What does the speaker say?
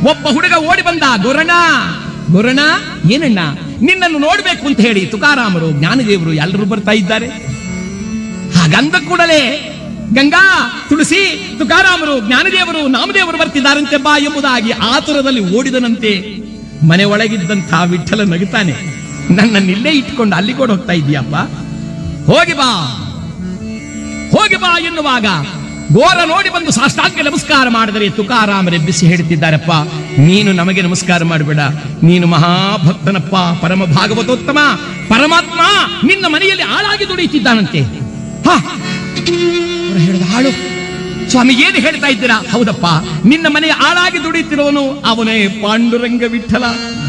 ಒಬ್ಬ ಹುಡುಗ ಓಡಿ ಬಂದ ಗುರಣ ಗುರಣ ಏನಣ್ಣ ನಿನ್ನನ್ನು ನೋಡ್ಬೇಕು ಅಂತ ಹೇಳಿ ತುಕಾರಾಮರು ಜ್ಞಾನದೇವರು ಎಲ್ಲರೂ ಬರ್ತಾ ಇದ್ದಾರೆ ಹಾಗಂದ ಕೂಡಲೇ ಗಂಗಾ ತುಳಸಿ ತುಕಾರಾಮರು ಜ್ಞಾನದೇವರು ನಾಮದೇವರು ಬರ್ತಿದ್ದಾರಂತೆ ಬಾ ಎಂಬುದಾಗಿ ಆತುರದಲ್ಲಿ ಓಡಿದನಂತೆ ಮನೆ ಒಳಗಿದ್ದಂಥ ವಿಠಲ ನಗುತ್ತಾನೆ ನನ್ನನ್ನಿಲ್ಲೇ ಇಟ್ಕೊಂಡು ಅಲ್ಲಿ ಕೂಡ ಹೋಗ್ತಾ ಇದೀಯಪ್ಪ ಹೋಗಿ ಬಾ ಹೋಗಿ ಬಾ ಎನ್ನುವಾಗ ಗೋರ ನೋಡಿ ಬಂದು ಸಾಷ್ಟಾಂಗ ನಮಸ್ಕಾರ ಮಾಡಿದರೆ ತುಕಾರಾಮರೆಬ್ಬಿಸಿ ಹೇಳ್ತಿದ್ದಾರಪ್ಪ ನೀನು ನಮಗೆ ನಮಸ್ಕಾರ ಮಾಡಬೇಡ ನೀನು ಮಹಾಭಕ್ತನಪ್ಪ ಪರಮ ಭಾಗವತೋತ್ತಮ ಪರಮಾತ್ಮ ನಿನ್ನ ಮನೆಯಲ್ಲಿ ಆಳಾಗಿ ದುಡಿಯುತ್ತಿದ್ದಾನಂತೆ ಹಾ ಅವ್ರು ಹೇಳಿದ ಹಾಳು ಸ್ವಾಮಿ ಏನು ಹೇಳ್ತಾ ಇದ್ದೀರಾ ಹೌದಪ್ಪ ನಿನ್ನ ಮನೆಯ ಆಳಾಗಿ ದುಡಿಯುತ್ತಿರೋನು ಅವನೇ ಪಾಂಡುರಂಗ ವಿಠಲ